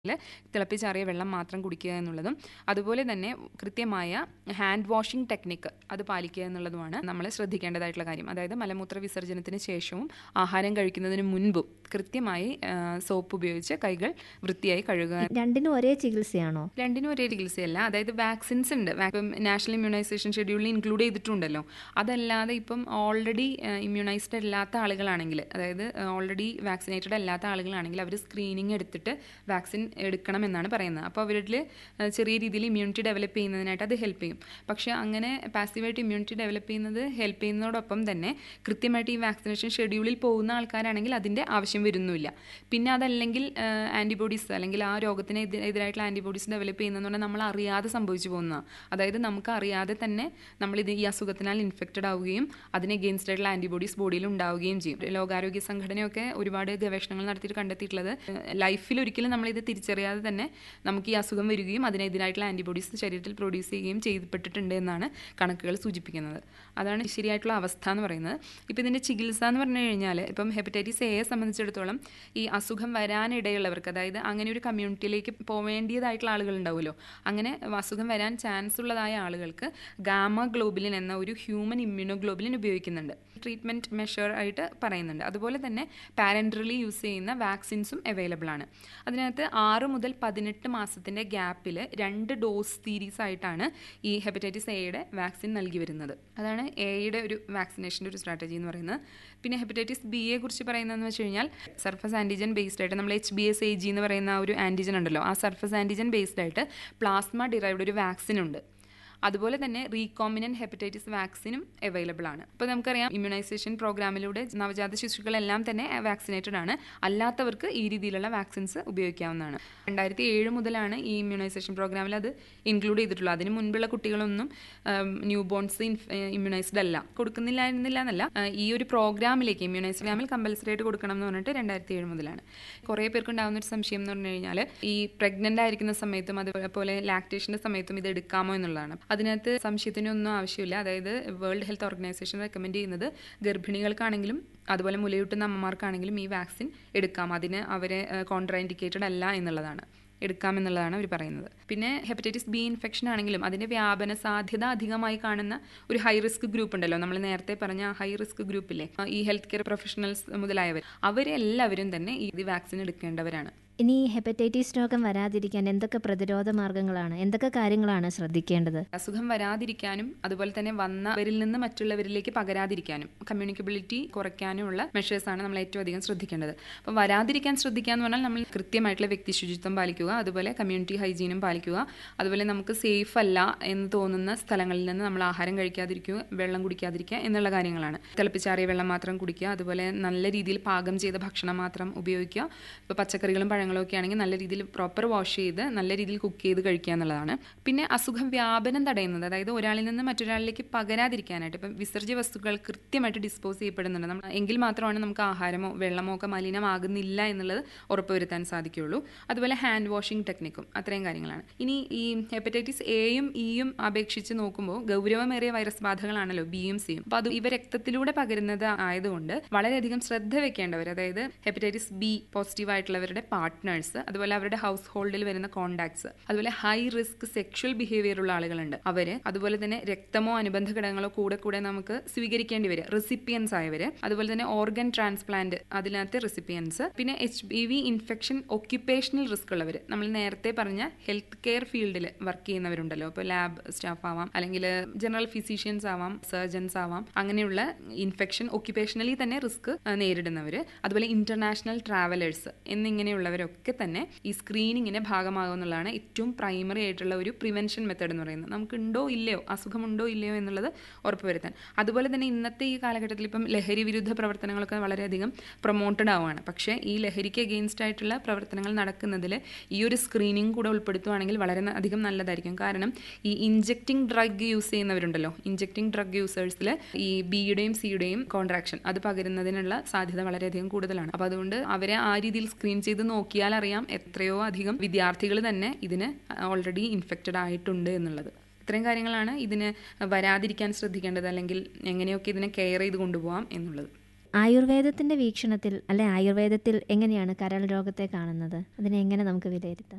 തിളപ്പിച്ചാറിയ വെള്ളം മാത്രം കുടിക്കുക എന്നുള്ളതും അതുപോലെ തന്നെ കൃത്യമായ ഹാൻഡ് വാഷിംഗ് ടെക്നിക്ക് അത് പാലിക്കുക എന്നുള്ളതുമാണ് നമ്മൾ ശ്രദ്ധിക്കേണ്ടതായിട്ടുള്ള കാര്യം അതായത് മലമൂത്ര വിസർജനത്തിന് ശേഷവും ആഹാരം കഴിക്കുന്നതിന് മുൻപും കൃത്യമായി സോപ്പ് ഉപയോഗിച്ച് കൈകൾ വൃത്തിയായി കഴുകുക രണ്ടിനും ഒരേ ചികിത്സയാണോ രണ്ടിനും ഒരേ ചികിത്സയല്ല അതായത് വാക്സിൻസ് ഉണ്ട് വാ- ഇപ്പം നാഷണൽ ഇമ്മ്യൂണൈസേഷൻ ഷെഡ്യൂളിൽ ഇൻക്ലൂഡ് ചെയ്തിട്ടുണ്ടല്ലോ അതല്ലാതെ ഇപ്പം ഓൾറെഡി ഇമ്മ്യൂണൈസ്ഡ് അല്ലാത്ത ആളുകളാണെങ്കിൽ അതായത് ഓൾറെഡി വാക്സിനേറ്റഡ് അല്ലാത്ത ആളുകളാണെങ്കിൽ അവർ സ്ക്രീനിങ് എടുത്തിട്ട് വാക്സിൻ എടുക്കണം എന്നാണ് പറയുന്നത് അപ്പോൾ അവരിൽ ചെറിയ രീതിയിൽ ഇമ്മ്യൂണിറ്റി ഡെവലപ്പ് ചെയ്യുന്നതിനായിട്ട് അത് ഹെൽപ്പ് ചെയ്യും പക്ഷേ അങ്ങനെ പാസീവായിട്ട് ഇമ്മ്യൂണിറ്റി ഡെവലപ്പ് ചെയ്യുന്നത് ഹെൽപ്പ് ചെയ്യുന്നതോടൊപ്പം തന്നെ കൃത്യമായിട്ട് ഈ വാക്സിനേഷൻ ഷെഡ്യൂളിൽ പോകുന്ന ആൾക്കാരാണെങ്കിൽ അതിൻ്റെ ആവശ്യം വരുന്നില്ല പിന്നെ അതല്ലെങ്കിൽ ആൻറ്റിബോഡീസ് അല്ലെങ്കിൽ ആ രോഗത്തിന് എതി- എതിരായിട്ടുള്ള ആൻറ്റിബോഡീസ് ഡെവലപ്പ് ചെയ്യുന്നതെന്ന് പറഞ്ഞാൽ നമ്മൾ അറിയാതെ സംഭവിച്ചു പോകുന്നതാണ് അതായത് നമുക്ക് അറിയാതെ തന്നെ നമ്മൾ ഇത് ഈ അസുഖത്തിനാൽ ഇൻഫെക്റ്റഡ് ആവുകയും അതിന് എഗെയിൻസ്റ്റ് ആയിട്ടുള്ള ആൻറ്റിബോഡീസ് ബോഡിയിൽ ഉണ്ടാവുകയും ചെയ്യും ലോകാരോഗ്യ സംഘടനയൊക്കെ ഒരുപാട് ഗവേഷണങ്ങൾ നടത്തിയിട്ട് കണ്ടെത്തിയിട്ടുള്ളത് ലൈഫിൽ ഒരിക്കലും നമ്മളിത് തിരിച്ചറിയാതെ തന്നെ നമുക്ക് ഈ അസുഖം വരികയും അതിനെതിരായിട്ടുള്ള ആൻറ്റിബോഡീസ് ശരീരത്തിൽ പ്രൊഡ്യൂസ് ചെയ്യുകയും ചെയ്യപ്പെട്ടിട്ടുണ്ട് എന്നാണ് കണക്കുകൾ സൂചിപ്പിക്കുന്നത് അതാണ് ശരിയായിട്ടുള്ള അവസ്ഥ എന്ന് പറയുന്നത് ഇപ്പോൾ ഇതിൻ്റെ ചികിത്സ എന്ന് പറഞ്ഞു കഴിഞ്ഞാൽ ഇപ്പം ഹെപ്പറ്റൈറ്റിസ് എയെ സംബന്ധിച്ചിടത്തോളം ഈ അസുഖം വരാനിടയുള്ളവർക്ക് അതായത് അങ്ങനെ ഒരു കമ്മ്യൂണിറ്റിയിലേക്ക് പോവേണ്ടിയതായിട്ടുള്ള ആളുകൾ ഉണ്ടാവുമല്ലോ അങ്ങനെ അസുഖം വരാൻ ചാൻസ് ഉള്ളതായ ആളുകൾക്ക് ഗാമ ഗ്ലോബുലിൻ എന്ന ഒരു ഹ്യൂമൻ ഇമ്മ്യൂണോഗ്ലോബുലിൻ ഉപയോഗിക്കുന്നുണ്ട് ട്രീറ്റ്മെൻറ്റ് മെഷർ ആയിട്ട് പറയുന്നുണ്ട് അതുപോലെ തന്നെ പാരൻട്രലി യൂസ് ചെയ്യുന്ന വാക്സിൻസും അവൈലബിൾ ആണ് അതിനകത്ത് ആറ് മുതൽ പതിനെട്ട് മാസത്തിൻ്റെ ഗ്യാപ്പിൽ രണ്ട് ഡോസ് സീരീസ് ആയിട്ടാണ് ഈ ഹെപ്പറ്റൈറ്റിസ് എയുടെ വാക്സിൻ നൽകി വരുന്നത് അതാണ് എയുടെ ഒരു വാക്സിനേഷൻ്റെ ഒരു സ്ട്രാറ്റജി എന്ന് പറയുന്നത് പിന്നെ ഹെപ്പറ്റൈറ്റിസ് ബി യെ കുറിച്ച് പറയുന്നതെന്ന് വെച്ച് കഴിഞ്ഞാൽ സർഫസ് ആൻറ്റിജൻ ബേസ്ഡ് ആയിട്ട് നമ്മൾ H B S A G എന്ന് പറയുന്ന ആ ഒരു ആൻറ്റിജൻ ഉണ്ടല്ലോ ആ സർഫസ് ആൻറ്റിജൻ ബേസ്ഡ് ആയിട്ട് പ്ലാസ്മ ഡിറൈവ്ഡ് ഒരു വാക്സിൻ ഉണ്ട് അതുപോലെ തന്നെ റീകോമിനൻ ഹെപ്പറ്റൈറ്റിസ് വാക്സിനും അവൈലബിൾ ആണ് ഇപ്പോൾ നമുക്കറിയാം ഇമ്മ്യൂണൈസേഷൻ പ്രോഗ്രാമിലൂടെ നവജാത ശിശുക്കളെല്ലാം തന്നെ വാക്സിനേറ്റഡ് ആണ് അല്ലാത്തവർക്ക് ഈ രീതിയിലുള്ള വാക്സിൻസ് ഉപയോഗിക്കാവുന്നതാണ് രണ്ടായിരത്തി ഏഴ് മുതലാണ് ഈ ഇമ്മ്യൂണൈസേഷൻ പ്രോഗ്രാമിൽ അത് ഇൻക്ലൂഡ് ചെയ്തിട്ടുള്ളത് അതിന് മുൻപുള്ള കുട്ടികളൊന്നും ന്യൂ ബോൺസ് ഇമ്മ്യൂണൈസ്ഡ് അല്ല കൊടുക്കുന്നില്ലായിരുന്നില്ല എന്നല്ല ആ, ഈ ഒരു പ്രോഗ്രാമിലേക്ക് ഇമ്മ്യൂണൈസ് പ്രോഗ്രാമിൽ കമ്പൽസറി ആയിട്ട് കൊടുക്കണം എന്ന് പറഞ്ഞിട്ട് രണ്ടായിരത്തി ഏഴ് മുതലാണ് കുറേ പേർക്ക് ഉണ്ടാകുന്ന ഒരു സംശയം എന്ന് പറഞ്ഞു കഴിഞ്ഞാൽ ഈ പ്രഗ്നൻ്റ് ആയിരിക്കുന്ന സമയത്തും അതുപോലെ ലാക്ടേഷൻ്റെ സമയത്തും ഇത് എടുക്കാമോ എന്നുള്ളതാണ് അതിനകത്ത് സംശയത്തിനൊന്നും ആവശ്യമില്ല അതായത് വേൾഡ് ഹെൽത്ത് ഓർഗനൈസേഷൻ റെക്കമെൻഡ് ചെയ്യുന്നത് ഗർഭിണികൾക്കാണെങ്കിലും അതുപോലെ മുലയൂട്ടുന്ന അമ്മമാർക്കാണെങ്കിലും ഈ വാക്സിൻ എടുക്കാം അതിന് അവരെ കോൺട്രാ ഇൻഡിക്കേറ്റഡ് അല്ല എന്നുള്ളതാണ് എടുക്കാമെന്നുള്ളതാണ് അവർ പറയുന്നത് പിന്നെ ഹെപ്പറ്റൈറ്റിസ് ബി ഇൻഫെക്ഷൻ ആണെങ്കിലും അതിൻ്റെ വ്യാപന സാധ്യത അധികമായി കാണുന്ന ഒരു ഹൈ റിസ്ക് ഗ്രൂപ്പ് ഉണ്ടല്ലോ നമ്മൾ നേരത്തെ പറഞ്ഞ ഹൈ റിസ്ക് ഗ്രൂപ്പില്ലേ ആ, ഈ ഹെൽത്ത് കെയർ പ്രൊഫഷണൽസ് മുതലായവർ അവരെല്ലാവരും തന്നെ ഈ വാക്സിൻ എടുക്കേണ്ടവരാണ് ഇനി ഹെപ്പറ്റൈറ്റിസ് രോഗം വരാതിരിക്കാൻ എന്തൊക്കെ പ്രതിരോധ മാർഗങ്ങളാണ് എന്തൊക്കെ കാര്യങ്ങളാണ് ശ്രദ്ധിക്കേണ്ടത് അസുഖം വരാതിരിക്കാനും അതുപോലെ തന്നെ വന്നവരിൽ നിന്ന് മറ്റുള്ളവരിലേക്ക് പകരാതിരിക്കാനും കമ്മ്യൂണിക്കബിലിറ്റി കുറയ്ക്കാനുമുള്ള മെഷേഴ്സാണ് നമ്മൾ ഏറ്റവും അധികം ശ്രദ്ധിക്കേണ്ടത് അപ്പോൾ വരാതിരിക്കാൻ ശ്രദ്ധിക്കുക എന്ന് പറഞ്ഞാൽ നമ്മൾ കൃത്യമായിട്ടുള്ള വ്യക്തി ശുചിത്വം പാലിക്കുക അതുപോലെ കമ്മ്യൂണിറ്റി ഹൈജീനും പാലിക്കുക അതുപോലെ നമുക്ക് സേഫ് അല്ല എന്ന് തോന്നുന്ന സ്ഥലങ്ങളിൽ നിന്ന് നമ്മൾ ആഹാരം കഴിക്കാതിരിക്കുക വെള്ളം കുടിക്കാതിരിക്കുക എന്നുള്ള കാര്യങ്ങളാണ് തിളപ്പിച്ചാറിയ വെള്ളം മാത്രം കുടിക്കുക അതുപോലെ നല്ല രീതിയിൽ പാകം ചെയ്ത ഭക്ഷണം മാത്രം ഉപയോഗിക്കുക ഇപ്പോൾ പച്ചക്കറികളും പഴങ്ങളും ഒക്കെ ആണെങ്കിൽ നല്ല രീതിയിൽ പ്രോപ്പർ വാഷ് ചെയ്ത് നല്ല രീതിയിൽ കുക്ക് ചെയ്ത് കഴിക്കുക എന്നുള്ളതാണ് പിന്നെ അസുഖം വ്യാപനം തടയുന്നത് അതായത് ഒരാളിൽ നിന്ന് മറ്റൊരാളിലേക്ക് പകരാതിരിക്കാനായിട്ട് ഇപ്പം വിസർജ്യ വസ്തുക്കൾ കൃത്യമായിട്ട് ഡിസ്പോസ് ചെയ്യപ്പെടുന്നുണ്ട് നമ്മൾ എങ്കിൽ മാത്രമാണ് നമുക്ക് ആഹാരമോ വെള്ളമോ ഒക്കെ മലിനമാകുന്നില്ല എന്നുള്ളത് ഉറപ്പുവരുത്താൻ സാധിക്കുകയുള്ളൂ അതുപോലെ ഹാൻഡ് വാഷിംഗ് ടെക്നിക്കും അത്രയും കാര്യങ്ങളാണ് ഇനി ഈ ഹെപ്പറ്റൈറ്റിസ് എയും ഇയും അപേക്ഷിച്ച് നോക്കുമ്പോൾ ഗൗരവമേറിയ വൈറസ് ബാധകളാണല്ലോ ബിയും സിയും അപ്പോൾ അത് ഇവ രക്തത്തിലൂടെ പകരുന്നത് ആയതുകൊണ്ട് വളരെയധികം ശ്രദ്ധ വെക്കേണ്ടവർ അതായത് ഹെപ്പറ്റൈറ്റിസ് ബി പോസിറ്റീവ് ആയിട്ടുള്ളവരുടെ പാർട്ട്നേഴ്സ് അതുപോലെ അവരുടെ ഹൗസ് ഹോൾഡിൽ വരുന്ന കോണ്ടാക്ട്സ് അതുപോലെ ഹൈ റിസ്ക് സെക്ഷൽ ബിഹേവിയർ ഉള്ള ആളുകളുണ്ട് അവര് അതുപോലെ തന്നെ രക്തമോ അനുബന്ധ ഘടകങ്ങളോ കൂടെ കൂടെ നമുക്ക് സ്വീകരിക്കേണ്ടി വരും റെസിപ്പിയൻസ് ആയവര് അതുപോലെ തന്നെ ഓർഗൻ ട്രാൻസ്പ്ലാന്റ് അതിനകത്തെ റെസിപ്പിയൻസ് പിന്നെ H B V infection occupational risk ഉള്ളവർ നമ്മൾ നേരത്തെ പറഞ്ഞ ഹെൽത്ത് കെയർ ഫീൽഡിൽ വർക്ക് ചെയ്യുന്നവരുണ്ടല്ലോ ഇപ്പോൾ ലാബ് സ്റ്റാഫ് ആവാം അല്ലെങ്കിൽ ജനറൽ ഫിസീഷ്യൻസ് ആവാം സർജൻസ് ആവാം അങ്ങനെയുള്ള ഇൻഫെക്ഷൻ ഒക്യുപ്പേഷണലി തന്നെ റിസ്ക് നേരിടുന്നവർ അതുപോലെ ഇന്റർനാഷണൽ ട്രാവലേഴ്സ് എന്നിങ്ങനെയുള്ളവരൊക്കെ തന്നെ ഈ സ്ക്രീനിങ്ങിന്റെ ഭാഗമാകുമെന്നുള്ളതാണ് ഏറ്റവും പ്രൈമറി ആയിട്ടുള്ള ഒരു പ്രിവെൻഷൻ മെത്തേഡ് എന്ന് പറയുന്നത് നമുക്ക് ഉണ്ടോ ഇല്ലയോ അസുഖമുണ്ടോ ഇല്ലയോ എന്നുള്ളത് ഉറപ്പുവരുത്താൻ അതുപോലെ തന്നെ ഇന്നത്തെ ഈ കാലഘട്ടത്തിൽ ഇപ്പം ലഹരി വിരുദ്ധ പ്രവർത്തനങ്ങളൊക്കെ വളരെയധികം പ്രൊമോട്ടഡ് ആവുകയാണ് പക്ഷേ ഈ ലഹരിക്ക് അഗെയിൻസ്റ്റ് ആയിട്ടുള്ള പ്രവർത്തനങ്ങൾ നടക്കുന്നതിൽ ഈ ഒരു സ്ക്രീനിങ് കൂടെ ഉൾപ്പെടുത്തുവാണെങ്കിൽ വളരെ ന- അധികം നല്ലതായിരിക്കും കാരണം ഈ ഇഞ്ചെക്റ്റിംഗ് ഡ്രഗ് യൂസ് ചെയ്യുന്നവരുണ്ടല്ലോ ഇഞ്ചെക്റ്റിംഗ് ഡ്രഗ് യൂസേഴ്സിൽ ഈ ബിയുടെയും സിയുടെയും കോൺട്രാക്ഷൻ അത് പകരുന്നതിനുള്ള സാധ്യത വളരെയധികം കൂടുതലാണ് അപ്പോൾ അതുകൊണ്ട് അവരെ ആ രീതിയിൽ സ്ക്രീൻ ചെയ്ത് നോക്കിയാൽ അറിയാം എത്രയോ അധികം വിദ്യാർത്ഥികൾ തന്നെ ഇതിന് ഓൾറെഡി ഇൻഫെക്റ്റഡ് ആയിട്ടുണ്ട് എന്നുള്ളത് ഇത്രയും കാര്യങ്ങളാണ് ഇതിന് വരാതിരിക്കാൻ ശ്രദ്ധിക്കേണ്ടത് അല്ലെങ്കിൽ എങ്ങനെയൊക്കെ ഇതിനെ കെയർ ചെയ്ത് കൊണ്ടുപോകാം എന്നുള്ളത് ആയുർവേദത്തിന്റെ വീക്ഷണത്തിൽ അല്ലെ ആയുർവേദത്തിൽ എങ്ങനെയാണ് കരൾ രോഗത്തെ കാണുന്നത് അതിനെ എങ്ങനെ നമുക്ക് വിലയിരുത്താം